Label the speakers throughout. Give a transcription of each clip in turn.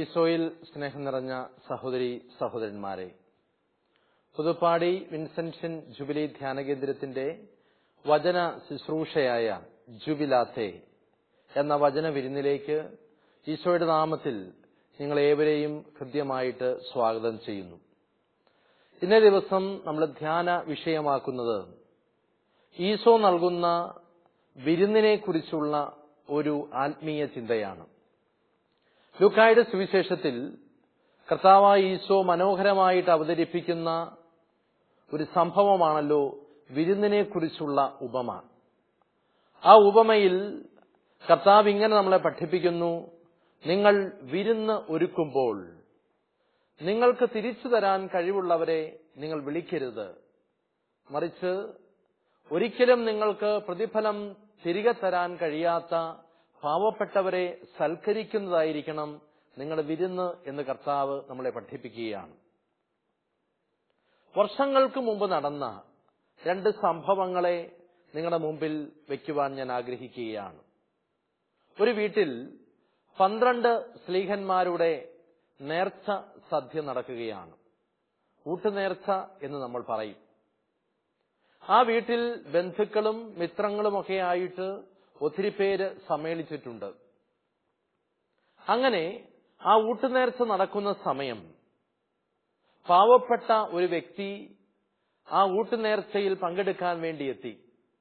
Speaker 1: ഈശോയിൽ സ്നേഹം നിറഞ്ഞ സഹോദരി സഹോദരന്മാരെ പുതുപ്പാടി വിൻസെൻഷൻ ജുബിലി ധ്യാന കേന്ദ്രത്തിന്റെ വചന ശുശ്രൂഷയായ ജുബിലാത്തെ എന്ന വചന വിരുന്നിലേക്ക് ഈശോയുടെ നാമത്തിൽ നിങ്ങളേവരെയും ഹൃദ്യമായിട്ട് സ്വാഗതം ചെയ്യുന്നു ഇന്നേ ദിവസം നമ്മൾ ധ്യാന വിഷയമാക്കുന്നത് ഈശോ നൽകുന്ന വിരുന്നിനെ കുറിച്ചുള്ള ഒരു ആത്മീയ ചിന്തയാണ് ലൂക്കായുടെ സുവിശേഷത്തിൽ കർത്താവായ ഈശോ മനോഹരമായിട്ട് അവതരിപ്പിക്കുന്ന ഒരു സംഭവമാണല്ലോ വിരുന്നിനെ കുറിച്ചുള്ള ഉപമ ആ ഉപമയിൽ കർത്താവ് ഇങ്ങനെ നമ്മളെ പഠിപ്പിക്കുന്നു നിങ്ങൾ വിരുന്ന് ഒരുക്കുമ്പോൾ നിങ്ങൾക്ക് തിരിച്ചു തരാൻ കഴിവുള്ളവരെ നിങ്ങൾ വിളിക്കരുത് മറിച്ച് ഒരിക്കലും നിങ്ങൾക്ക് പ്രതിഫലം തിരികെ തരാൻ കഴിയാത്ത പാവപ്പെട്ടവരെ സൽക്കരിക്കുന്നതായിരിക്കണം നിങ്ങളുടെ വിരുന്ന് എന്ന് കർത്താവ് നമ്മളെ പഠിപ്പിക്കുകയാണ് വർഷങ്ങൾക്ക് മുമ്പ് നടന്ന രണ്ട് സംഭവങ്ങളെ നിങ്ങളുടെ മുമ്പിൽ വയ്ക്കുവാൻ ഞാൻ ആഗ്രഹിക്കുകയാണ് ഒരു വീട്ടിൽ പന്ത്രണ്ട് സ്ലീഹന്മാരുടെ നേർച്ച സദ്യ നടക്കുകയാണ് ഊട്ടുനേർച്ച എന്ന് നമ്മൾ പറയും ആ വീട്ടിൽ ബന്ധുക്കളും മിത്രങ്ങളുമൊക്കെ ആയിട്ട് ഒത്തിരി പേര് സമ്മേളിച്ചിട്ടുണ്ട് അങ്ങനെ ആ ഊട്ടുനേർച്ച നടക്കുന്ന സമയം പാവപ്പെട്ട ഒരു വ്യക്തി ആ ഊട്ടുനേർച്ചയിൽ പങ്കെടുക്കാൻ വേണ്ടി എത്തി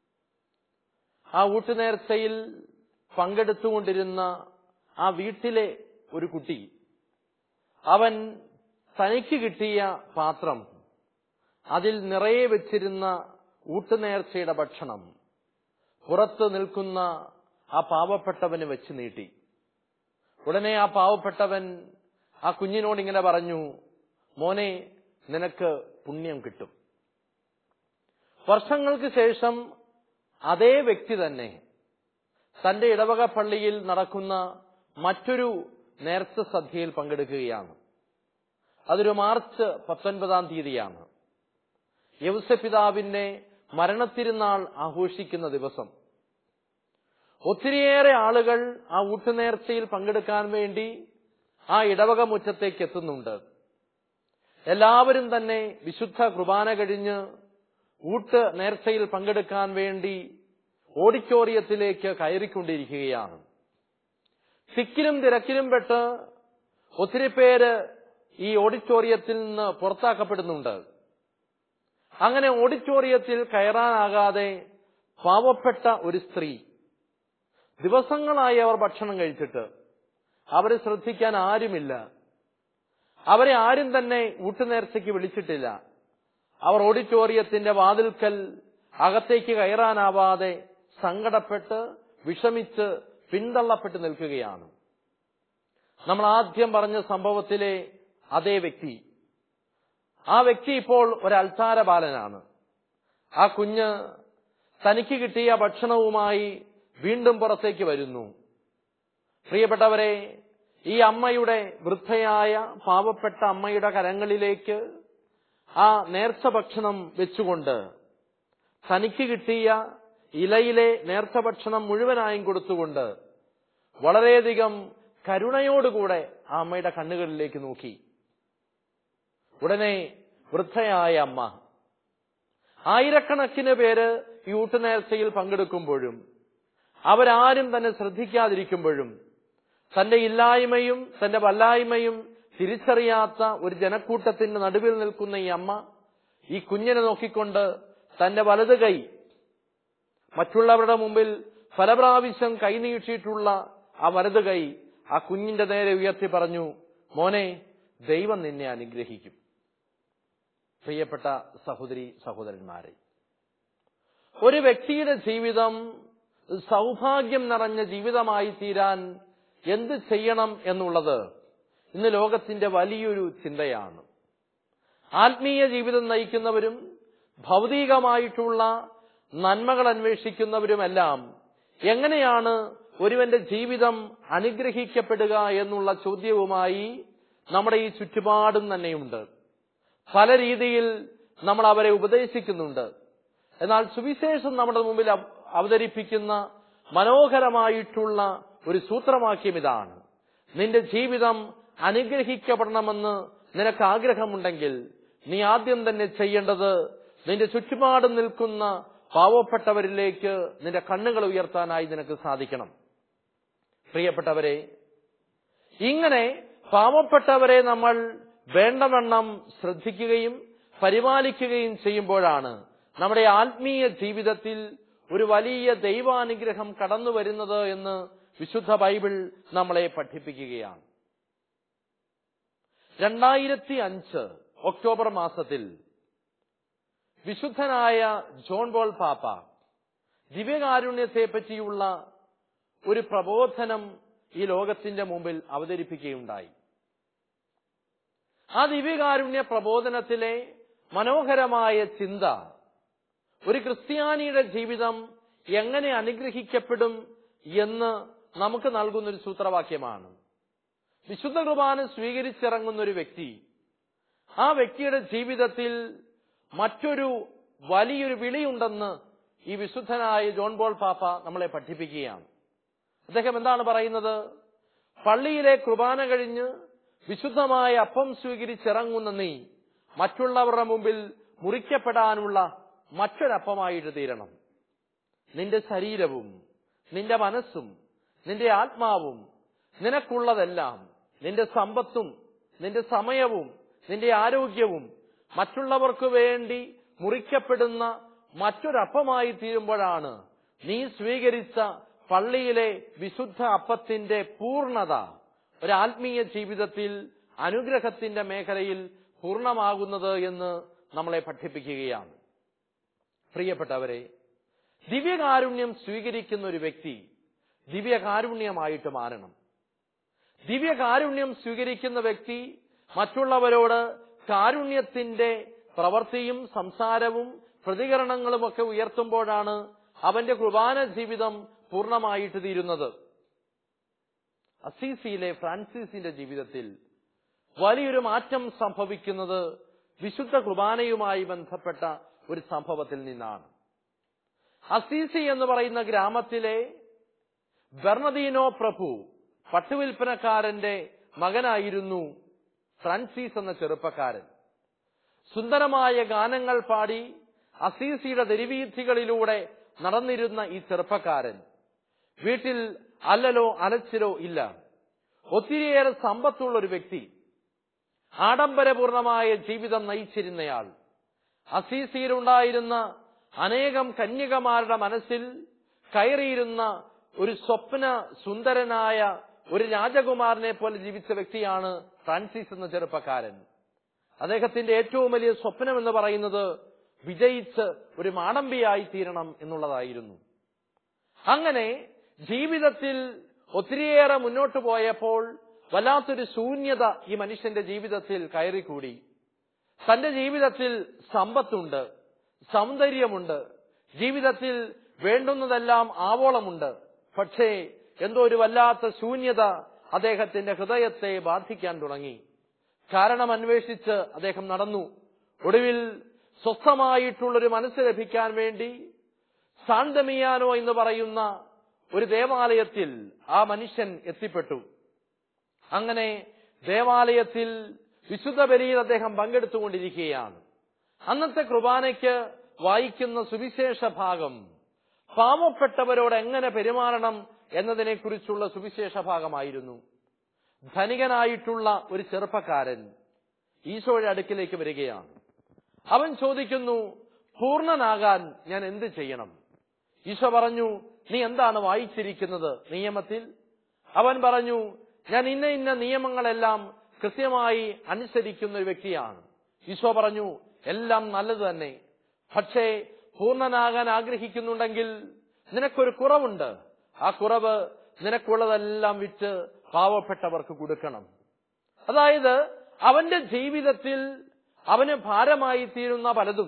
Speaker 1: ആ ഊട്ടുനേർച്ചയിൽ പങ്കെടുത്തുകൊണ്ടിരുന്ന ആ വീട്ടിലെ ഒരു കുട്ടി അവൻ തനിക്ക് കിട്ടിയ പാത്രം അതിൽ നിറയെ വെച്ചിരുന്ന ഊട്ടുനേർച്ചയുടെ ഭക്ഷണം പുറത്ത് നിൽക്കുന്ന ആ പാവപ്പെട്ടവന് വെച്ച് നീട്ടി ഉടനെ ആ പാവപ്പെട്ടവൻ ആ കുഞ്ഞിനോട് ഇങ്ങനെ പറഞ്ഞു മോനെ നിനക്ക് പുണ്യം കിട്ടും വർഷങ്ങൾക്ക് ശേഷം അതേ വ്യക്തി തന്നെ തന്റെ ഇടവക പള്ളിയിൽ നടക്കുന്ന മറ്റൊരു നേർച്ച സദ്യയിൽ പങ്കെടുക്കുകയാണ് അതൊരു മാർച്ച് പത്തൊൻപതാം തീയതിയാണ് യവസപിതാവിന്റെ മരണത്തിരുന്നാൾ ആഘോഷിക്കുന്ന ദിവസം ഒത്തിരിയേറെ ആളുകൾ ആ ഊട്ടുനേർച്ചയിൽ പങ്കെടുക്കാൻ വേണ്ടി ആ ഇടവക മുറ്റത്തേക്ക് എത്തുന്നുണ്ട് എല്ലാവരും തന്നെ വിശുദ്ധ കുർബാന കഴിഞ്ഞ് ഊട്ട് നേർച്ചയിൽ പങ്കെടുക്കാൻ വേണ്ടി ഓഡിറ്റോറിയത്തിലേക്ക് കയറിക്കൊണ്ടിരിക്കുകയാണ് തിക്കിലും തിരക്കിലും പെട്ട് ഒത്തിരി പേര് ഈ ഓഡിറ്റോറിയത്തിൽ നിന്ന് പുറത്താക്കപ്പെടുന്നുണ്ട് അങ്ങനെ ഓഡിറ്റോറിയത്തിൽ കയറാനാകാതെ പാവപ്പെട്ട ഒരു സ്ത്രീ ദിവസങ്ങളായി അവർ ഭക്ഷണം കഴിച്ചിട്ട് അവരെ ശ്രദ്ധിക്കാൻ ആരുമില്ല അവരെ ആരും തന്നെ ഊട്ടുനേർച്ചയ്ക്ക് വിളിച്ചിട്ടില്ല അവർ ഓഡിറ്റോറിയത്തിന്റെ വാതിൽക്കൽ അകത്തേക്ക് കയറാനാവാതെ സങ്കടപ്പെട്ട് വിഷമിച്ച് പിന്തള്ളപ്പെട്ട് നിൽക്കുകയാണ് നമ്മൾ ആദ്യം പറഞ്ഞ സംഭവത്തിലെ അതേ വ്യക്തി ആ വ്യക്തി ഇപ്പോൾ ഒരു അൽത്താര ബാലനാണ് ആ കുഞ്ഞ് തനിക്ക് കിട്ടിയ ഭക്ഷണവുമായി വീണ്ടും പുറത്തേക്ക് വരുന്നു പ്രിയപ്പെട്ടവരെ ഈ അമ്മയുടെ വൃദ്ധയായ പാവപ്പെട്ട അമ്മയുടെ കരങ്ങളിലേക്ക് ആ നേർച്ച ഭക്ഷണം വെച്ചുകൊണ്ട് തനിക്ക് കിട്ടിയ ഇലയിലെ നേർച്ച ഭക്ഷണം മുഴുവനായും കൊടുത്തുകൊണ്ട് വളരെയധികം കരുണയോടുകൂടെ ആ അമ്മയുടെ കണ്ണുകളിലേക്ക് നോക്കി ഉടനെ വൃദ്ധയായ അമ്മ ആയിരക്കണക്കിന് പേര് ഈ ഊട്ടുനേർച്ചയിൽ പങ്കെടുക്കുമ്പോഴും അവരാരും തന്നെ ശ്രദ്ധിക്കാതിരിക്കുമ്പോഴും തന്റെ ഇല്ലായ്മയും തന്റെ വല്ലായ്മയും തിരിച്ചറിയാത്ത ഒരു ജനക്കൂട്ടത്തിന്റെ നടുവിൽ നിൽക്കുന്ന ഈ അമ്മ ഈ കുഞ്ഞിനെ നോക്കിക്കൊണ്ട് തന്റെ വലത് കൈ മറ്റുള്ളവരുടെ മുമ്പിൽ ഫലപ്രാവശ്യം കൈനീട്ടിയിട്ടുള്ള ആ വലത് കൈ ആ കുഞ്ഞിന്റെ നേരെ ഉയർത്തി പറഞ്ഞു മോനെ ദൈവം നിന്നെ അനുഗ്രഹിക്കും പ്രിയപ്പെട്ട സഹോദരി സഹോദരന്മാരെ ഒരു വ്യക്തിയുടെ ജീവിതം സൗഭാഗ്യം നിറഞ്ഞ ജീവിതമായി തീരാൻ എന്ത് ചെയ്യണം എന്നുള്ളത് ഇന്ന് ലോകത്തിന്റെ വലിയൊരു ചിന്തയാണ് ആത്മീയ ജീവിതം നയിക്കുന്നവരും ഭൗതികമായിട്ടുള്ള നന്മകൾ അന്വേഷിക്കുന്നവരുമെല്ലാം എങ്ങനെയാണ് ഒരുവന്റെ ജീവിതം അനുഗ്രഹിക്കപ്പെടുക എന്നുള്ള ചോദ്യവുമായി നമ്മുടെ ഈ ചുറ്റുപാടും തന്നെയുണ്ട് പല രീതിയിൽ നമ്മൾ അവരെ ഉപദേശിക്കുന്നുണ്ട് എന്നാൽ സുവിശേഷം നമ്മുടെ മുമ്പിൽ അവ- അവതരിപ്പിക്കുന്ന മനോഹരമായിട്ടുള്ള ഒരു സൂത്രവാക്യം ഇതാണ് നിന്റെ ജീവിതം അനുഗ്രഹിക്കപ്പെടണമെന്ന് നിനക്ക് ആഗ്രഹമുണ്ടെങ്കിൽ നീ ആദ്യം തന്നെ ചെയ്യേണ്ടത് നിന്റെ ചുറ്റുപാടും നിൽക്കുന്ന പാവപ്പെട്ടവരിലേക്ക് നിന്റെ കണ്ണുകൾ ഉയർത്താനായി നിനക്ക് സാധിക്കണം പ്രിയപ്പെട്ടവരെ ഇങ്ങനെ പാവപ്പെട്ടവരെ നമ്മൾ വേണ്ടവണ്ണം ശ്രദ്ധിക്കുകയും പരിപാലിക്കുകയും ചെയ്യുമ്പോഴാണ് നമ്മുടെ ആത്മീയ ജീവിതത്തിൽ ഒരു വലിയ ദൈവാനുഗ്രഹം കടന്നു വരുന്നത് എന്ന് വിശുദ്ധ ബൈബിൾ നമ്മളെ പഠിപ്പിക്കുകയാണ് രണ്ടായിരത്തി അഞ്ച് ഒക്ടോബർ മാസത്തിൽ വിശുദ്ധനായ ജോൺ ബോൾ പാപ്പ ദിവ്യകാരുണ്യത്തെ പറ്റിയുള്ള ഒരു പ്രബോധനം ഈ ലോകത്തിന്റെ മുമ്പിൽ അവതരിപ്പിക്കുകയുണ്ടായി ആ ദിവ്യകാരുണ്യ പ്രബോധനത്തിലെ മനോഹരമായ ചിന്ത ഒരു ക്രിസ്ത്യാനിയുടെ ജീവിതം എങ്ങനെ അനുഗ്രഹിക്കപ്പെടും എന്ന് നമുക്ക് നൽകുന്ന ഒരു സൂത്രവാക്യമാണ് വിശുദ്ധ കുർബാന സ്വീകരിച്ചിറങ്ങുന്ന ഒരു വ്യക്തി ആ വ്യക്തിയുടെ ജീവിതത്തിൽ മറ്റൊരു വലിയൊരു വിളിയുണ്ടെന്ന് ഈ വിശുദ്ധനായ ജോൺ ബോൾ പാപ്പ നമ്മളെ പഠിപ്പിക്കുകയാണ് അദ്ദേഹം എന്താണ് പറയുന്നത് പള്ളിയിലെ കുർബാന കഴിഞ്ഞ് വിശുദ്ധമായ അപ്പം സ്വീകരിച്ചിറങ്ങുന്ന നീ മറ്റുള്ളവരുടെ മുമ്പിൽ മുറിക്കപ്പെടാനുള്ള മറ്റൊരപ്പമായിട്ട് തീരണം നിന്റെ ശരീരവും നിന്റെ മനസ്സും നിന്റെ ആത്മാവും നിനക്കുള്ളതെല്ലാം നിന്റെ സമ്പത്തും നിന്റെ സമയവും നിന്റെ ആരോഗ്യവും മറ്റുള്ളവർക്ക് വേണ്ടി മുറിക്കപ്പെടുന്ന മറ്റൊരപ്പമായി തീരുമ്പോഴാണ് നീ സ്വീകരിച്ച പള്ളിയിലെ വിശുദ്ധ അപ്പത്തിന്റെ പൂർണ്ണത ഒരു ആത്മീയ ജീവിതത്തിൽ അനുഗ്രഹത്തിന്റെ മേഖലയിൽ പൂർണ്ണമാകുന്നത് എന്ന് നമ്മളെ പഠിപ്പിക്കുകയാണ് പ്രിയപ്പെട്ടവരെ ദിവ്യകാരുണ്യം സ്വീകരിക്കുന്ന ഒരു വ്യക്തി ദിവ്യകാരുണ്യമായിട്ട് മാറണം ദിവ്യകാരുണ്യം സ്വീകരിക്കുന്ന വ്യക്തി മറ്റുള്ളവരോട് കാരുണ്യത്തിന്റെ പ്രവൃത്തിയും സംസാരവും പ്രതികരണങ്ങളുമൊക്കെ ഉയർത്തുമ്പോഴാണ് അവന്റെ കുർബാന ജീവിതം പൂർണ്ണമായിട്ട് തീരുന്നത് അസീസിയിലെ ഫ്രാൻസിസിന്റെ ജീവിതത്തിൽ വലിയൊരു മാറ്റം സംഭവിക്കുന്നത് വിശുദ്ധ കുർബാനയുമായി ബന്ധപ്പെട്ട ഒരു സംഭവത്തിൽ നിന്നാണ് അസീസി എന്ന് പറയുന്ന ഗ്രാമത്തിലെ ബെർണദീനോ പ്രഭു പട്ടുവിൽപ്പനക്കാരന്റെ മകനായിരുന്നു ഫ്രാൻസിസ് എന്ന ചെറുപ്പക്കാരൻ സുന്ദരമായ ഗാനങ്ങൾ പാടി അസീസിയുടെ തെരുവീഥികളിലൂടെ നടന്നിരുന്ന ഈ ചെറുപ്പക്കാരൻ വീട്ടിൽ അല്ലലോ അലച്ചിലോ ഇല്ല ഒത്തിരിയേറെ സമ്പത്തുള്ള ഒരു വ്യക്തി ആഡംബരപൂർണമായ ജീവിതം നയിച്ചിരുന്നയാൾ അസീസിയിലുണ്ടായിരുന്ന അനേകം കന്യകമാരുടെ മനസ്സിൽ കയറിയിരുന്ന ഒരു സ്വപ്ന സുന്ദരനായ ഒരു രാജകുമാരനെ പോലെ ജീവിച്ച വ്യക്തിയാണ് ഫ്രാൻസിസ് എന്ന ചെറുപ്പക്കാരൻ അദ്ദേഹത്തിന്റെ ഏറ്റവും വലിയ സ്വപ്നം എന്ന് പറയുന്നത് വിജയിച്ച് ഒരു മാടമ്പിയായി തീരണം എന്നുള്ളതായിരുന്നു അങ്ങനെ ജീവിതത്തിൽ ഒത്തിരിയേറെ മുന്നോട്ട് പോയപ്പോൾ വല്ലാത്തൊരു ശൂന്യത ഈ മനുഷ്യന്റെ ജീവിതത്തിൽ കയറിക്കൂടി തന്റെ ജീവിതത്തിൽ സമ്പത്തുണ്ട് സൗന്ദര്യമുണ്ട് ജീവിതത്തിൽ വേണ്ടുന്നതെല്ലാം ആവോളമുണ്ട് പക്ഷേ എന്തോ ഒരു വല്ലാത്ത ശൂന്യത അദ്ദേഹത്തിന്റെ ഹൃദയത്തെ ബാധിക്കാൻ തുടങ്ങി കാരണം അന്വേഷിച്ച് അദ്ദേഹം നടന്നു ഒടുവിൽ സ്വസ്ഥമായിട്ടുള്ളൊരു മനസ്സ് ലഭിക്കാൻ വേണ്ടി സാന്തമിയാനോ എന്ന് പറയുന്ന ഒരു ദേവാലയത്തിൽ ആ മനുഷ്യൻ എത്തിപ്പെട്ടു അങ്ങനെ ദേവാലയത്തിൽ വിശുദ്ധ ബലിയിൽ അദ്ദേഹം പങ്കെടുത്തുകൊണ്ടിരിക്കുകയാണ് അന്നത്തെ കുർബാനയ്ക്ക് വായിക്കുന്ന സുവിശേഷ ഭാഗം പാവപ്പെട്ടവരോട് എങ്ങനെ പെരുമാറണം എന്നതിനെക്കുറിച്ചുള്ള സുവിശേഷ ഭാഗമായിരുന്നു ധനികനായിട്ടുള്ള ഒരു ചെറുപ്പക്കാരൻ ഈശോയുടെ അടുക്കിലേക്ക് വരികയാണ് അവൻ ചോദിക്കുന്നു പൂർണ്ണനാകാൻ ഞാൻ എന്ത് ചെയ്യണം ഈശോ പറഞ്ഞു നീ എന്താണ് വായിച്ചിരിക്കുന്നത് നിയമത്തിൽ അവൻ പറഞ്ഞു ഞാൻ ഇന്ന ഇന്ന നിയമങ്ങളെല്ലാം കൃത്യമായി അനുസരിക്കുന്ന ഒരു വ്യക്തിയാണ് ഈശോ പറഞ്ഞു എല്ലാം നല്ലത് തന്നെ പക്ഷേ പൂർണ്ണനാകാൻ ആഗ്രഹിക്കുന്നുണ്ടെങ്കിൽ നിനക്കൊരു കുറവുണ്ട് ആ കുറവ് നിനക്കുള്ളതെല്ലാം വിറ്റ് പാവപ്പെട്ടവർക്ക് കൊടുക്കണം അതായത് അവന്റെ ജീവിതത്തിൽ അവന് ഭാരമായി തീരുന്ന പലതും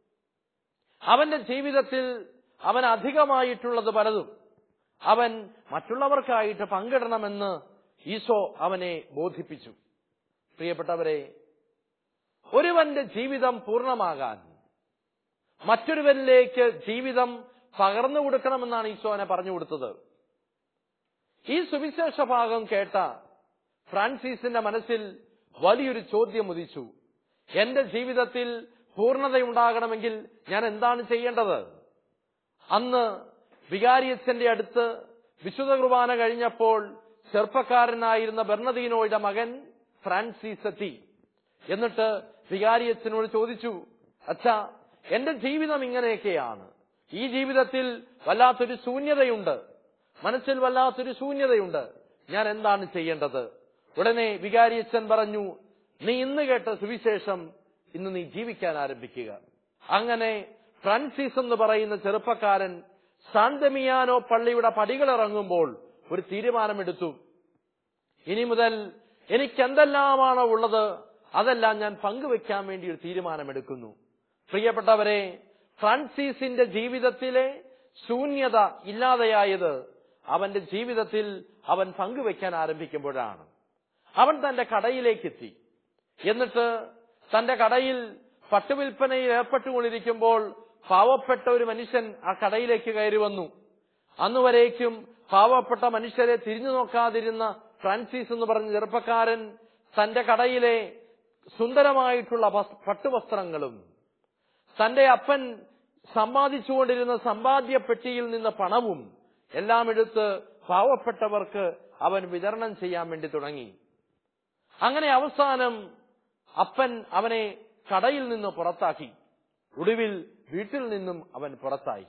Speaker 1: അവന്റെ ജീവിതത്തിൽ അവൻ അധികമായിട്ടുള്ളത് പലതും അവൻ മറ്റുള്ളവർക്കായിട്ട് പങ്കിടണമെന്ന് ഈശോ അവനെ ബോധിപ്പിച്ചു പ്രിയപ്പെട്ടവരെ ഒരുവന്റെ ജീവിതം പൂർണ്ണമാകാൻ മറ്റൊരുവനിലേക്ക് ജീവിതം പകർന്നു കൊടുക്കണമെന്നാണ് ഈശോ അവനെ പറഞ്ഞു കൊടുത്തത് ഈ സുവിശേഷ ഭാഗം കേട്ട ഫ്രാൻസിസിന്റെ മനസ്സിൽ വലിയൊരു ചോദ്യം ഉദിച്ചു എന്റെ ജീവിതത്തിൽ പൂർണ്ണതയുണ്ടാകണമെങ്കിൽ ഞാൻ എന്താണ് ചെയ്യേണ്ടത് അന്ന് വികാരിയച്ഛന്റെ അടുത്ത് വിശുദ്ധ കുർബാന കഴിഞ്ഞപ്പോൾ ചെറുപ്പക്കാരനായിരുന്ന ബെർണദീനോയുടെ മകൻ ഫ്രാൻസിസ് എത്തി എന്നിട്ട് വികാരിയച്ഛനോട് ചോദിച്ചു അച്ഛാ എന്റെ ജീവിതം ഇങ്ങനെയൊക്കെയാണ് ഈ ജീവിതത്തിൽ വല്ലാത്തൊരു ശൂന്യതയുണ്ട് മനസ്സിൽ വല്ലാത്തൊരു ശൂന്യതയുണ്ട് ഞാൻ എന്താണ് ചെയ്യേണ്ടത് ഉടനെ വികാരിയച്ഛൻ പറഞ്ഞു നീ ഇന്ന് കേട്ട സുവിശേഷം ഇന്ന് നീ ജീവിക്കാൻ ആരംഭിക്കുക അങ്ങനെ ഫ്രാൻസിസ് എന്ന് പറയുന്ന ചെറുപ്പക്കാരൻ സാന്തമിയാനോ പള്ളിയുടെ പടികളിറങ്ങുമ്പോൾ ഒരു തീരുമാനമെടുത്തു ഇനി മുതൽ എനിക്ക് എന്തെല്ലാമാണോ ഉള്ളത് അതെല്ലാം ഞാൻ പങ്കുവെക്കാൻ വേണ്ടി ഒരു തീരുമാനമെടുക്കുന്നു പ്രിയപ്പെട്ടവരെ ഫ്രാൻസിസിന്റെ ജീവിതത്തിലെ ശൂന്യത ഇല്ലാതെയായത് അവന്റെ ജീവിതത്തിൽ അവൻ പങ്കുവെക്കാൻ ആരംഭിക്കുമ്പോഴാണ് അവൻ തന്റെ കടയിലേക്ക് എത്തി എന്നിട്ട് തന്റെ കടയിൽ പട്ടുവിൽപ്പനയിൽ ഏർപ്പെട്ടുകൊണ്ടിരിക്കുമ്പോൾ പാവപ്പെട്ട ഒരു മനുഷ്യൻ ആ കടയിലേക്ക് കയറി വന്നു അന്നുവരേക്കും പാവപ്പെട്ട മനുഷ്യരെ തിരിഞ്ഞു നോക്കാതിരുന്ന ഫ്രാൻസിസ് എന്ന് പറഞ്ഞ ചെറുപ്പക്കാരൻ തന്റെ കടയിലെ സുന്ദരമായിട്ടുള്ള വസ്- പട്ടുവസ്ത്രങ്ങളും തന്റെ അപ്പൻ സമ്പാദിച്ചുകൊണ്ടിരുന്ന സമ്പാദ്യ പെട്ടിയിൽ നിന്ന് പണവും എല്ലാം എടുത്ത് പാവപ്പെട്ടവർക്ക് അവൻ വിതരണം ചെയ്യാൻ വേണ്ടി തുടങ്ങി അങ്ങനെ അവസാനം അപ്പൻ അവനെ കടയിൽ നിന്ന് പുറത്താക്കി ഒടുവിൽ വീട്ടിൽ നിന്നും അവൻ പുറത്തായി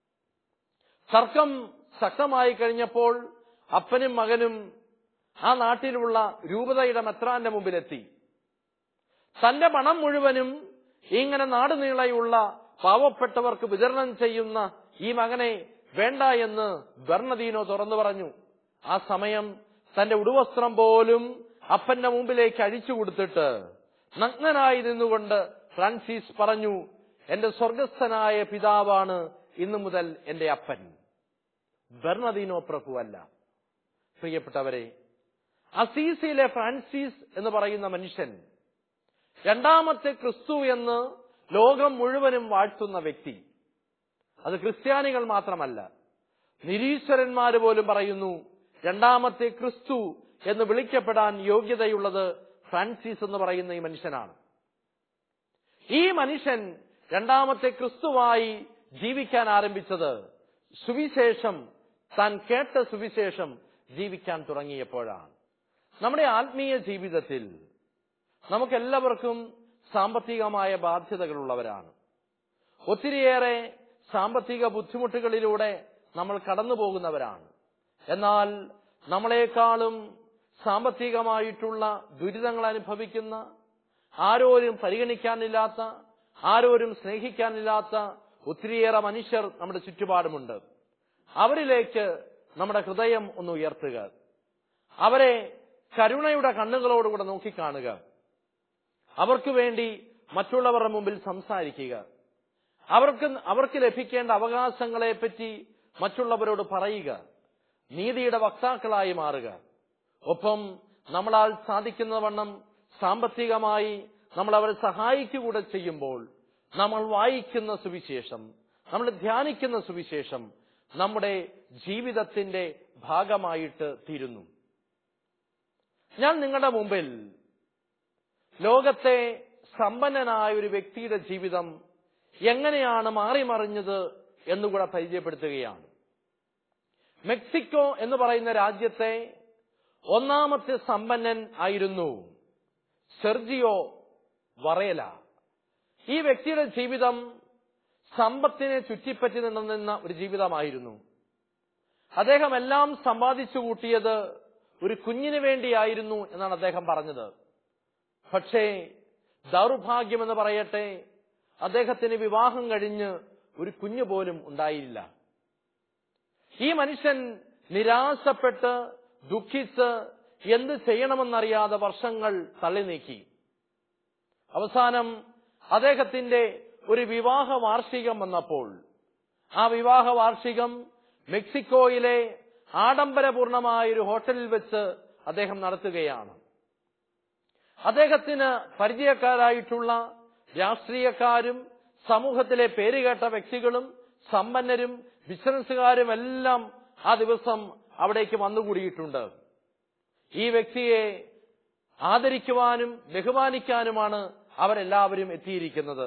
Speaker 1: തർക്കം ശക്തമായി കഴിഞ്ഞപ്പോൾ അപ്പനും മകനും ആ നാട്ടിലുള്ള രൂപതയുടെ മെത്രാന്റെ മുമ്പിലെത്തി തന്റെ പണം മുഴുവനും ഇങ്ങനെ നാടുനീളെയുള്ള പാവപ്പെട്ടവർക്ക് വിതരണം ചെയ്യുന്ന ഈ മകനെ വേണ്ട എന്ന് ബെർണദീനോ തുറന്നു പറഞ്ഞു ആ സമയം തന്റെ ഉടുവസ്ത്രം പോലും അപ്പന്റെ മുമ്പിലേക്ക് അഴിച്ചു കൊടുത്തിട്ട് നഗ്നനായി നിന്നുകൊണ്ട് ഫ്രാൻസിസ് പറഞ്ഞു എന്റെ സ്വർഗസ്ഥനായ പിതാവാണ് ഇന്നു മുതൽ എന്റെ അപ്പൻ ബെർണദീനോ പ്രഭു അല്ല പ്രിയപ്പെട്ടവരെ അസീസിയിലെ ഫ്രാൻസിസ് എന്ന് പറയുന്ന മനുഷ്യൻ രണ്ടാമത്തെ ക്രിസ്തു എന്ന് ലോകം മുഴുവനും വാഴ്ത്തുന്ന വ്യക്തി അത് ക്രിസ്ത്യാനികൾ മാത്രമല്ല നിരീശ്വരന്മാര് പോലും പറയുന്നു രണ്ടാമത്തെ ക്രിസ്തു എന്ന് വിളിക്കപ്പെടാൻ യോഗ്യതയുള്ളത് ഫ്രാൻസിസ് എന്ന് പറയുന്ന ഈ മനുഷ്യനാണ് ഈ മനുഷ്യൻ രണ്ടാമത്തെ ക്രിസ്തുവായി ജീവിക്കാൻ ആരംഭിച്ചത് സുവിശേഷം താൻ കേട്ട സുവിശേഷം ജീവിക്കാൻ തുടങ്ങിയപ്പോഴാണ് നമ്മുടെ ആത്മീയ ജീവിതത്തിൽ നമുക്കെല്ലാവർക്കും സാമ്പത്തികമായ ബാധ്യതകളുള്ളവരാണ് ഒത്തിരിയേറെ സാമ്പത്തിക ബുദ്ധിമുട്ടുകളിലൂടെ നമ്മൾ കടന്നു പോകുന്നവരാണ് എന്നാൽ നമ്മളെക്കാളും സാമ്പത്തികമായിട്ടുള്ള ദുരിതങ്ങൾ അനുഭവിക്കുന്ന ആരോരും പരിഗണിക്കാനില്ലാത്ത ആരോരും സ്നേഹിക്കാനില്ലാത്ത ഒത്തിരിയേറെ മനുഷ്യർ നമ്മുടെ ചുറ്റുപാടുമുണ്ട് അവരിലേക്ക് നമ്മുടെ ഹൃദയം ഒന്ന് ഉയർത്തുക അവരെ കരുണയുടെ കണ്ണുകളോടുകൂടെ നോക്കിക്കാണുക അവർക്ക് വേണ്ടി മറ്റുള്ളവരുടെ മുമ്പിൽ സംസാരിക്കുക അവർക്ക് അവർക്ക് ലഭിക്കേണ്ട അവകാശങ്ങളെ പറ്റി മറ്റുള്ളവരോട് പറയുക നീതിയുടെ വക്താക്കളായി മാറുക ഒപ്പം നമ്മളാൽ സാധിക്കുന്ന വണ്ണം സാമ്പത്തികമായി നമ്മൾ അവരെ സഹായിക്കുകൂടെ ചെയ്യുമ്പോൾ നമ്മൾ വായിക്കുന്ന സുവിശേഷം നമ്മൾ ധ്യാനിക്കുന്ന സുവിശേഷം നമ്മുടെ ജീവിതത്തിന്റെ ഭാഗമായിട്ട് തീരുന്നു ഞാൻ നിങ്ങളുടെ മുമ്പിൽ ലോകത്തെ സമ്പന്നനായ ഒരു വ്യക്തിയുടെ ജീവിതം എങ്ങനെയാണ് മാറിമറിഞ്ഞത് എന്നുകൂടെ പരിചയപ്പെടുത്തുകയാണ് മെക്സിക്കോ എന്ന് പറയുന്ന രാജ്യത്തെ ഒന്നാമത്തെ സമ്പന്നൻ ആയിരുന്നു സെർജിയോ വറേല ഈ വ്യക്തിയുടെ ജീവിതം സമ്പത്തിനെ ചുറ്റിപ്പറ്റി നിന്ന ഒരു ജീവിതമായിരുന്നു അദ്ദേഹം എല്ലാം സമ്പാദിച്ചു കൂട്ടിയത് ഒരു കുഞ്ഞിന് വേണ്ടിയായിരുന്നു എന്നാണ് അദ്ദേഹം പറഞ്ഞത് പക്ഷേ ദൗർഭാഗ്യമെന്ന് പറയട്ടെ അദ്ദേഹത്തിന് വിവാഹം കഴിഞ്ഞ് ഒരു കുഞ്ഞു പോലും ഉണ്ടായില്ല ഈ മനുഷ്യൻ നിരാശപ്പെട്ട് ദുഃഖിച്ച് എന്ത് ചെയ്യണമെന്നറിയാതെ വർഷങ്ങൾ തള്ളി നീക്കി അവസാനം അദ്ദേഹത്തിന്റെ ഒരു വിവാഹ വാർഷികം വന്നപ്പോൾ ആ വിവാഹ വാർഷികം മെക്സിക്കോയിലെ ആഡംബരപൂർണമായ ഒരു ഹോട്ടലിൽ വെച്ച് അദ്ദേഹം നടത്തുകയാണ് അദ്ദേഹത്തിന് പരിചയക്കാരായിട്ടുള്ള രാഷ്ട്രീയക്കാരും സമൂഹത്തിലെ പേരുകേട്ട വ്യക്തികളും സമ്പന്നരും ബിസിനസ്സുകാരും എല്ലാം ആ ദിവസം അവിടേക്ക് വന്നുകൂടിയിട്ടുണ്ട് ഈ വ്യക്തിയെ ആദരിക്കുവാനും ബഹുമാനിക്കാനുമാണ് അവരെല്ലാവരും എത്തിയിരിക്കുന്നത്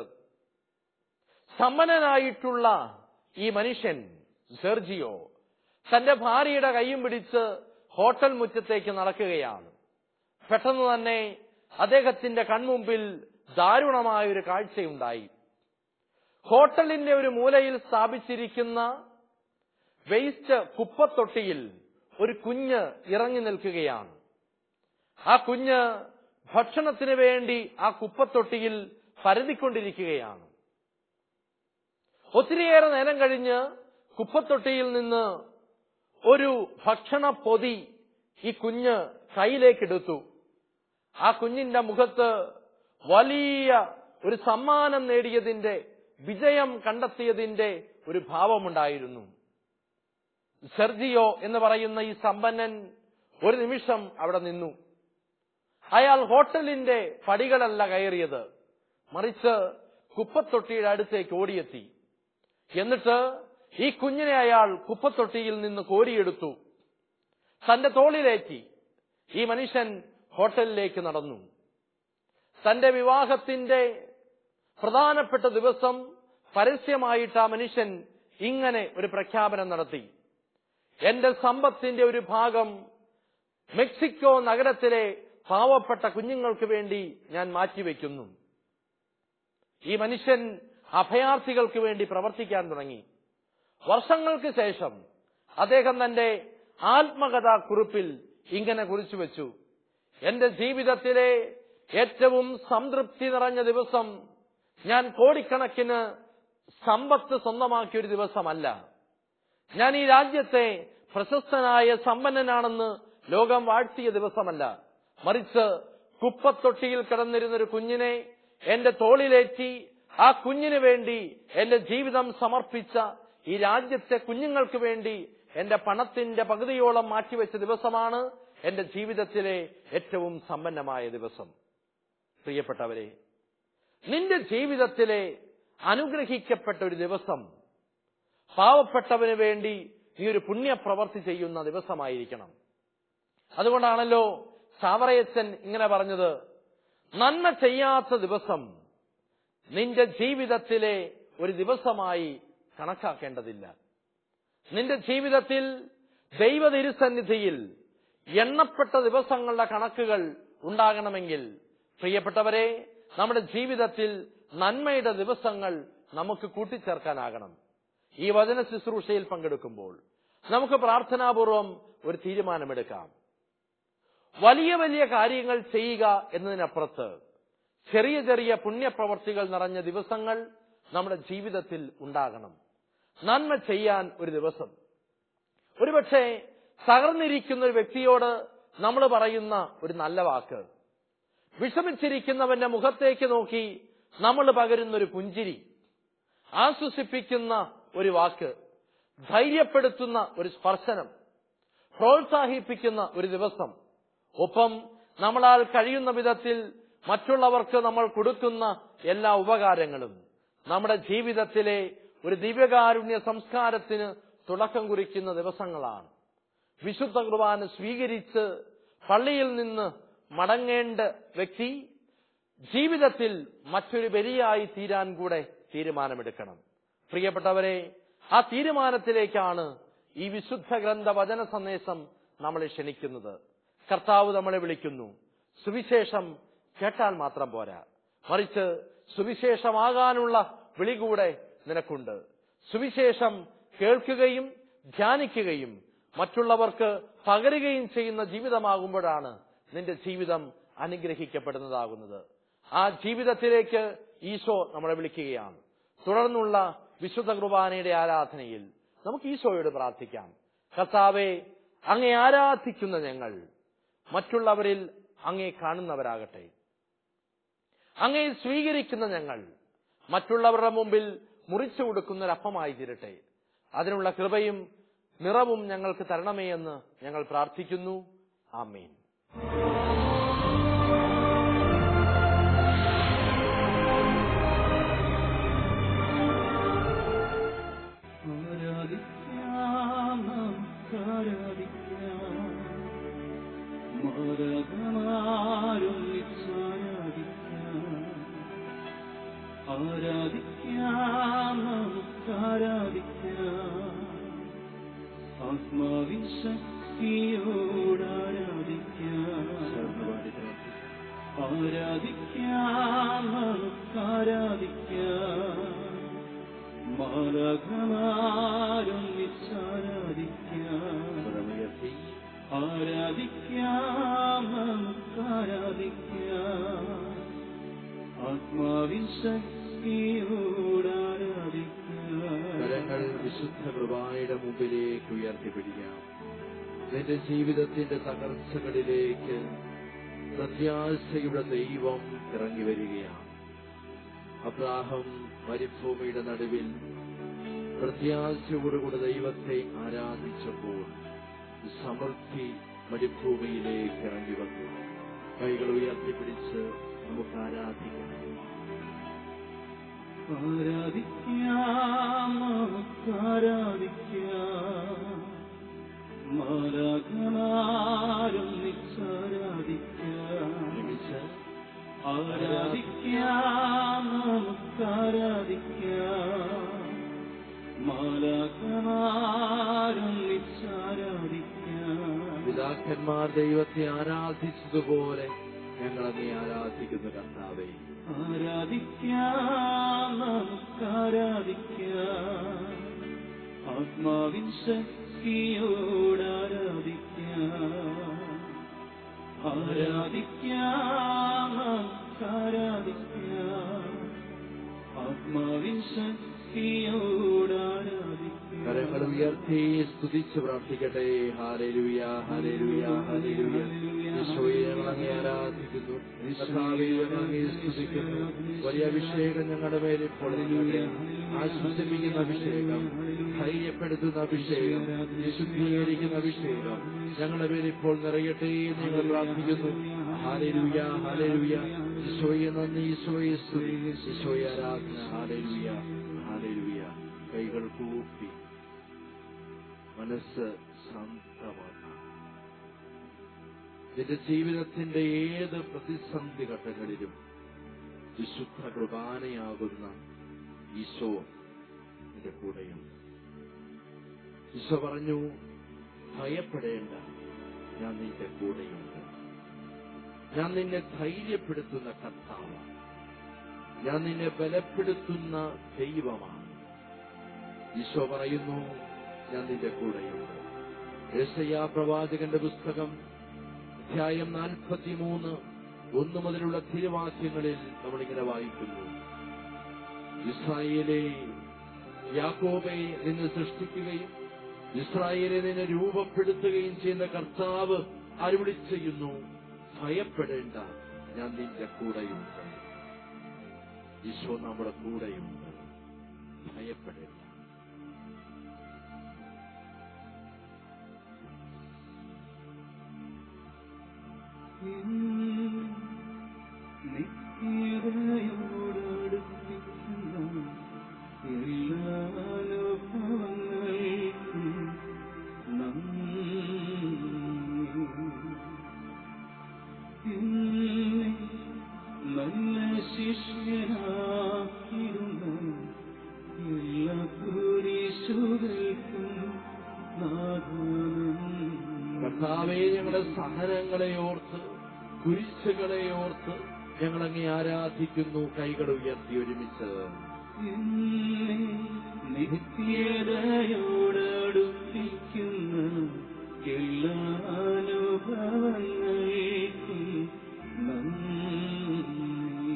Speaker 1: സമ്പന്നനായിട്ടുള്ള ഈ മനുഷ്യൻ സെർജിയോ തന്റെ ഭാര്യയുടെ കൈയും പിടിച്ച് ഹോട്ടൽ മുറ്റത്തേക്ക് നടക്കുകയാണ് പെട്ടെന്ന് തന്നെ അദ്ദേഹത്തിന്റെ കൺമുമ്പിൽ ദാരുണമായ ഒരു കാഴ്ചയുണ്ടായി ഹോട്ടലിന്റെ ഒരു മൂലയിൽ സ്ഥാപിച്ചിരിക്കുന്ന വേസ്റ്റ് കുപ്പത്തൊട്ടിയിൽ ഒരു കുഞ്ഞ് ഇറങ്ങി നിൽക്കുകയാണ് ആ കുഞ്ഞ് ഭക്ഷണത്തിന് വേണ്ടി ആ കുപ്പത്തൊട്ടിയിൽ പരതിക്കൊണ്ടിരിക്കുകയാണ് ഒത്തിരിയേറെ നേരം കഴിഞ്ഞ് കുപ്പത്തൊട്ടിയിൽ നിന്ന് ഒരു ഭക്ഷണ പൊതി ഈ കുഞ്ഞ് കയ്യിലേക്കെടുത്തു ആ കുഞ്ഞിന്റെ മുഖത്ത് വലിയ ഒരു സമ്മാനം നേടിയതിന്റെ വിജയം കണ്ടെത്തിയതിന്റെ ഒരു ഭാവമുണ്ടായിരുന്നു സെർജിയോ എന്ന് പറയുന്ന ഈ സമ്പന്നൻ ഒരു നിമിഷം അവിടെ നിന്നു അയാൾ ഹോട്ടലിന്റെ പടികളല്ല കയറിയത് മറിച്ച് കുപ്പത്തൊട്ടിയുടെ അടുത്തേക്ക് ഓടിയെത്തി എന്നിട്ട് ഈ കുഞ്ഞിനെ അയാൾ കുപ്പത്തൊട്ടിയിൽ നിന്ന് കോരിയെടുത്തു തന്റെ തോളിലേറ്റി ഈ മനുഷ്യൻ ഹോട്ടലിലേക്ക് നടന്നു തന്റെ വിവാഹത്തിന്റെ പ്രധാനപ്പെട്ട ദിവസം പരസ്യമായിട്ട് ആ മനുഷ്യൻ ഇങ്ങനെ ഒരു പ്രഖ്യാപനം നടത്തി എന്റെ സമ്പത്തിന്റെ ഒരു ഭാഗം മെക്സിക്കോ നഗരത്തിലെ പാവപ്പെട്ട കുഞ്ഞുങ്ങൾക്ക് വേണ്ടി ഞാൻ മാറ്റിവെക്കുന്നു ഈ മനുഷ്യൻ അഭയാർത്ഥികൾക്ക് വേണ്ടി പ്രവർത്തിക്കാൻ തുടങ്ങി വർഷങ്ങൾക്ക് ശേഷം അദ്ദേഹം തന്റെ ആത്മകഥാ കുറിപ്പിൽ ഇങ്ങനെ കുറിച്ചു വെച്ചു എന്റെ ജീവിതത്തിലെ ഏറ്റവും സംതൃപ്തി നിറഞ്ഞ ദിവസം ഞാൻ കോടിക്കണക്കിന് സമ്പത്ത് സ്വന്തമാക്കിയ ഒരു ദിവസമല്ല ഞാൻ ഈ രാജ്യത്തെ പ്രശസ്തനായ സമ്പന്നനാണെന്ന് ലോകം വാഴ്ത്തിയ ദിവസമല്ല മറിച്ച് കുപ്പത്തൊട്ടിയിൽ കിടന്നിരുന്ന ഒരു കുഞ്ഞിനെ എന്റെ തോളിലേറ്റി ആ കുഞ്ഞിന് വേണ്ടി എന്റെ ജീവിതം സമർപ്പിച്ച ഈ രാജ്യത്തെ കുഞ്ഞുങ്ങൾക്ക് വേണ്ടി എന്റെ പണത്തിന്റെ പകുതിയോളം മാറ്റിവെച്ച ദിവസമാണ് എന്റെ ജീവിതത്തിലെ ഏറ്റവും സമ്പന്നമായ ദിവസം പ്രിയപ്പെട്ടവരെ നിന്റെ ജീവിതത്തിലെ അനുഗ്രഹിക്കപ്പെട്ട ഒരു ദിവസം പാവപ്പെട്ടവന് വേണ്ടി നീ ഒരു പുണ്യപ്രവർത്തി ചെയ്യുന്ന ദിവസമായിരിക്കണം അതുകൊണ്ടാണല്ലോ സാവറയച്ചൻ ഇങ്ങനെ പറഞ്ഞത് നന്മ ചെയ്യാത്ത ദിവസം നിന്റെ ജീവിതത്തിലെ ഒരു ദിവസമായി കണക്കാക്കേണ്ടതില്ല നിന്റെ ജീവിതത്തിൽ ദൈവ തിരുസന്നിധിയിൽ എണ്ണപ്പെട്ട ദിവസങ്ങളുടെ കണക്കുകൾ ഉണ്ടാകണമെങ്കിൽ പ്രിയപ്പെട്ടവരെ നമ്മുടെ ജീവിതത്തിൽ നന്മയുടെ ദിവസങ്ങൾ നമുക്ക് കൂട്ടിച്ചേർക്കാനാകണം ഈ വചന ശുശ്രൂഷയിൽ പങ്കെടുക്കുമ്പോൾ നമുക്ക് പ്രാർത്ഥനാപൂർവം ഒരു തീരുമാനമെടുക്കാം വലിയ വലിയ കാര്യങ്ങൾ ചെയ്യുക എന്നതിനപ്പുറത്ത് ചെറിയ ചെറിയ പുണ്യപ്രവർത്തികൾ നിറഞ്ഞ ദിവസങ്ങൾ നമ്മുടെ ജീവിതത്തിൽ ഉണ്ടാകണം നന്മ ചെയ്യാൻ ഒരു ദിവസം ഒരുപക്ഷെ തകർന്നിരിക്കുന്ന ഒരു വ്യക്തിയോട് നമ്മൾ പറയുന്ന ഒരു നല്ല വാക്ക് വിഷമിച്ചിരിക്കുന്നവന്റെ മുഖത്തേക്ക് നോക്കി നമ്മൾ പകരുന്ന ഒരു പുഞ്ചിരി ആശ്വസിപ്പിക്കുന്ന ഒരു വാക്ക് ധൈര്യപ്പെടുത്തുന്ന ഒരു സ്പർശനം പ്രോത്സാഹിപ്പിക്കുന്ന ഒരു ദിവസം ഒപ്പം നമ്മളാൽ കഴിയുന്ന വിധത്തിൽ മറ്റുള്ളവർക്ക് നമ്മൾ കൊടുക്കുന്ന എല്ലാ ഉപകാരങ്ങളും നമ്മുടെ ജീവിതത്തിലെ ഒരു ദിവ്യകാരുണ്യ സംസ്കാരത്തിന് തുടക്കം കുറിക്കുന്ന ദിവസങ്ങളാണ് വിശുദ്ധ കുർബാന സ്വീകരിച്ച് പള്ളിയിൽ നിന്ന് മടങ്ങേണ്ട വ്യക്തി ജീവിതത്തിൽ മറ്റൊരു ബലിയായി തീരാൻ കൂടെ തീരുമാനമെടുക്കണം പ്രിയപ്പെട്ടവരെ ആ തീരുമാനത്തിലേക്കാണ് ഈ വിശുദ്ധ ഗ്രന്ഥ വചന സന്ദേശം നമ്മളെ ക്ഷണിക്കുന്നത് കർത്താവ് നമ്മളെ വിളിക്കുന്നു സുവിശേഷം കേട്ടാൽ മാത്രം പോരാ മറിച്ച് സുവിശേഷമാകാനുള്ള വിളി കൂടെ നിനക്കുണ്ട് സുവിശേഷം കേൾക്കുകയും ധ്യാനിക്കുകയും മറ്റുള്ളവർക്ക് പകരുകയും ചെയ്യുന്ന ജീവിതമാകുമ്പോഴാണ് നിന്റെ ജീവിതം അനുഗ്രഹിക്കപ്പെടുന്നതാകുന്നത് ആ ജീവിതത്തിലേക്ക് ഈശോ നമ്മളെ വിളിക്കുകയാണ് തുടർന്നുള്ള വിശുദ്ധ കുർബാനയുടെ ആരാധനയിൽ നമുക്ക് ഈശോയോട് പ്രാർത്ഥിക്കാം കർത്താവെ അങ്ങേ ആരാധിക്കുന്ന ഞങ്ങൾ മറ്റുള്ളവരിൽ അങ്ങേ കാണുന്നവരാകട്ടെ അങ്ങേ സ്വീകരിക്കുന്ന ഞങ്ങൾ മറ്റുള്ളവരുടെ മുമ്പിൽ മുറിച്ചു കൊടുക്കുന്ന ഒരു അപ്പമായി തീരട്ടെ അതിനുള്ള കൃപയും നിറവും ഞങ്ങൾക്ക് തരണമേ എന്ന് ഞങ്ങൾ പ്രാർത്ഥിക്കുന്നു ആമീൻ
Speaker 2: ആരാധിക്കാം ആരാധിക്കാം മാലകമാരും നിസ്സാരാധിക്കാം
Speaker 1: സ്വരമുയർത്തി
Speaker 2: ആരാധിക്കാം നമുക്കാരാധിക്കാം ആത്മാവിൻ ശക്തിയോട്
Speaker 1: കരങ്ങൾ
Speaker 2: ആരാധിക്കാം
Speaker 1: വിശുദ്ധ കൃപായുടെ മുമ്പിലേക്ക് ഉയർത്തിപ്പിടിക്കാം നിന്റെ ജീവിതത്തിന്റെ തകർച്ചകളിലേക്ക് പ്രത്യാശയുടെ ദൈവം ഇറങ്ങി വരികയാണ് അബ്രാഹം മരുഭൂമിയുടെ നടുവിൽ പ്രത്യാശയോടുകൂടി ദൈവത്തെ ആരാധിച്ചപ്പോൾ സമൃദ്ധി മരുഭൂമിയിലേക്ക് ഇറങ്ങി വന്നു കൈകൾ ഉയർത്തിപ്പിടിച്ച് നമുക്ക് ആരാധിക്കാം
Speaker 2: ആരാധിക്കാം നമുക്കാരാധിക്കാം മാലാഖമാരും നിസ്സാരാധിക്കാം
Speaker 1: ഒരുമിച്ച്
Speaker 2: ആരാധിക്കാം നമുക്കാരാധിക്കാം മാലാഖമാരും നിസ്സാരാധിക്കാം
Speaker 1: പിതാക്കന്മാർ ദൈവത്തെ ആരാധിച്ചതുപോലെ ഞങ്ങളെ നീ ആരാധിക്കുന്ന കർത്താവേ
Speaker 2: ആരാധിക്കാം നമുക്കാരാധിക്കാം ആത്മാവിൻ ശക്തിയോട് ആരാധിക്കാം ആരാധിക്കാം നമുക്കാരാധിക്കാം ആത്മാവിൻ ശക്തിയോട്
Speaker 1: കരങ്ങൾ
Speaker 2: ആരാധിക്കാം
Speaker 1: ഉയർത്തി സ്തുതിച്ച് പ്രാർത്ഥിക്കട്ടെ ഹാലേലുയ ഹാലേലുയ ഹാലേലുയ ഈശോയെ ഞങ്ങൾ അങ്ങേ ആരാധിക്കുന്നു കർത്താവേ, ഞങ്ങൾ അങ്ങേ സ്തുതിക്കുന്നു വലിയ അഭിഷേകം ഞങ്ങളുടെ മേൽ ഇപ്പോൾ നിറയട്ടെ. ആശ്വസിപ്പിക്കുന്ന അഭിഷേകം ധൈര്യപ്പെടുത്തുന്ന അഭിഷേകം വിശുദ്ധീകരിക്കുന്ന അഭിഷേകം ഞങ്ങളുടെ പേര് ഇപ്പോൾ നിറയട്ടെ എന്ന് ഞങ്ങൾ പ്രാർത്ഥിക്കുന്നു ഹാലേലുയ ഹാലേലുയ ഈശോയെ നന്ദി ഈശോയെ സ്തുതി ഈശോയെ ആരാധന ഹാലേലുയ ഹാലേലുയ കൈകൾ കൂപ്പി മനസ്സ് ശാന്തമാക്കാം നിന്റെ ജീവിതത്തിന്റെ ഏത് പ്രതിസന്ധി ഘട്ടങ്ങളിലും വിശുദ്ധ കുർബാനയാകുന്ന ഈശോ നിന്റെ കൂടെയുണ്ട് ഈശോ പറഞ്ഞു ഭയപ്പെടേണ്ട ഞാൻ നിന്റെ കൂടെയുണ്ട് ഞാൻ നിന്നെ ധൈര്യപ്പെടുത്തുന്ന കർത്താവാണ് ഞാൻ നിന്നെ ബലപ്പെടുത്തുന്ന ദൈവമാണ് ഈശോ പറയുന്നു ഞാൻ നിന്റെ കൂടെയുണ്ട് യേശയ്യാ പ്രവാചകന്റെ പുസ്തകം അധ്യായം നാൽപ്പത്തിമൂന്ന് ഒന്ന് മുതലുള്ള തിരുവാക്യങ്ങളിൽ നമ്മളിങ്ങനെ വായിക്കുന്നു ഇസ്രായേലെ യാക്കോബെ നിന്നെ സൃഷ്ടിക്കുകയും ഇസ്രായേലെ നിന്നെ രൂപപ്പെടുത്തുകയും ചെയ്യുന്ന കർത്താവ് അരുളി ചെയ്യുന്നു ഭയപ്പെടേണ്ട ഞാൻ നിന്റെ കൂടെയുണ്ട് ഈശോ നമ്മുടെ കൂടെയുണ്ട് ഭയപ്പെടേണ്ട
Speaker 2: നിത്യതയോടടുപ്പിക്കുന്ന എല്ലാ അനുഭവങ്ങൾക്കും നന്ദി. എന്നെ നല്ല ശിഷ്യനാക്കിയിരുന്ന എല്ലാ കുരിശുകൾക്കും നാദനം
Speaker 1: കർത്താവെ ഞങ്ങളുടെ സഹനങ്ങളെ ഓർത്ത് കുരിശുകളെ ഓർത്ത് ഞങ്ങളങ്ങെ ആരാധിക്കുന്നു കൈകൾ ഉയർത്തി ഒരുമിച്ച്
Speaker 2: എന്നെ നിത്യതയോടടുപ്പിക്കുന്ന എല്ലാ അനുഭവങ്ങൾക്കും നന്ദി.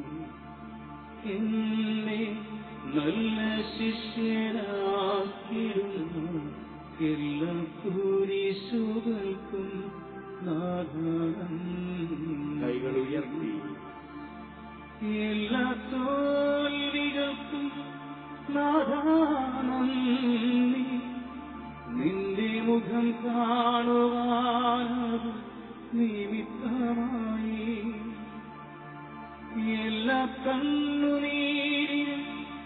Speaker 2: എന്നെ നല്ല ശിഷ്യനാക്കിരുന്നു എല്ലാ കുരിശുകൾക്കും നാദനം
Speaker 1: കൈകൾ ഉയർത്തി
Speaker 2: എല്ലാ തോൽവികൾക്കും നാദാനന്ദി നിന്റെ മുഖം കാണുവാനത് നിമിത്തമായി എല്ലാ കണ്ണുനീരിനും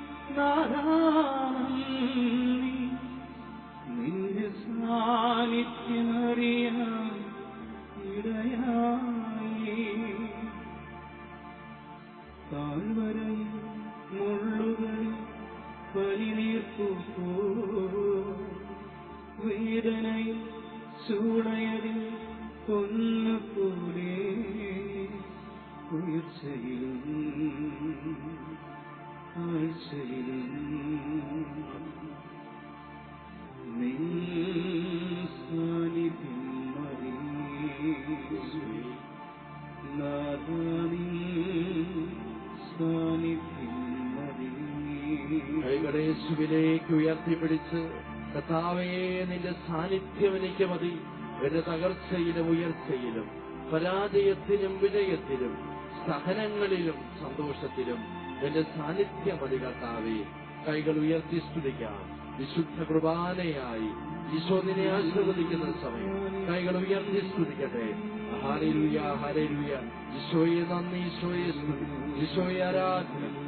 Speaker 2: നാദാനന്ദി നിന്റെ സാന്നിധ്യമറിയാൻ ഇടയായി താഴ്വരയിൽ മുള്ളുകളിൽ പരിനീർപ്പു വേദനയിൽ ചൂളയതിൽ പൊന്നുപോലെ ഉയർച്ചയിലും ആഴ്ചയിലും
Speaker 1: യേശുവിലേക്ക് ഉയർത്തിപ്പിടിച്ച് കഥാവേ നിന്റെ സാന്നിധ്യം എനിക്ക് മതി എന്റെ തകർച്ചയിലും ഉയർച്ചയിലും പരാജയത്തിലും വിജയത്തിലും സഹനങ്ങളിലും സന്തോഷത്തിലും എന്റെ സാന്നിധ്യം മതി കർത്താവേ കൈകൾ ഉയർത്തി സ്തുതിക്കാം വിശുദ്ധ കുർബാനയായി ഈശോ നിന്നെ ആശീർവദിക്കുന്ന സമയം കൈകൾ ഉയർത്തി സ്തുതിക്കട്ടെ ഹരേലുയ ഹരേലുയ ഈശോയെ നന്ദി ഈശോയെ സ്തുതി ഈശോയെ ആരാധന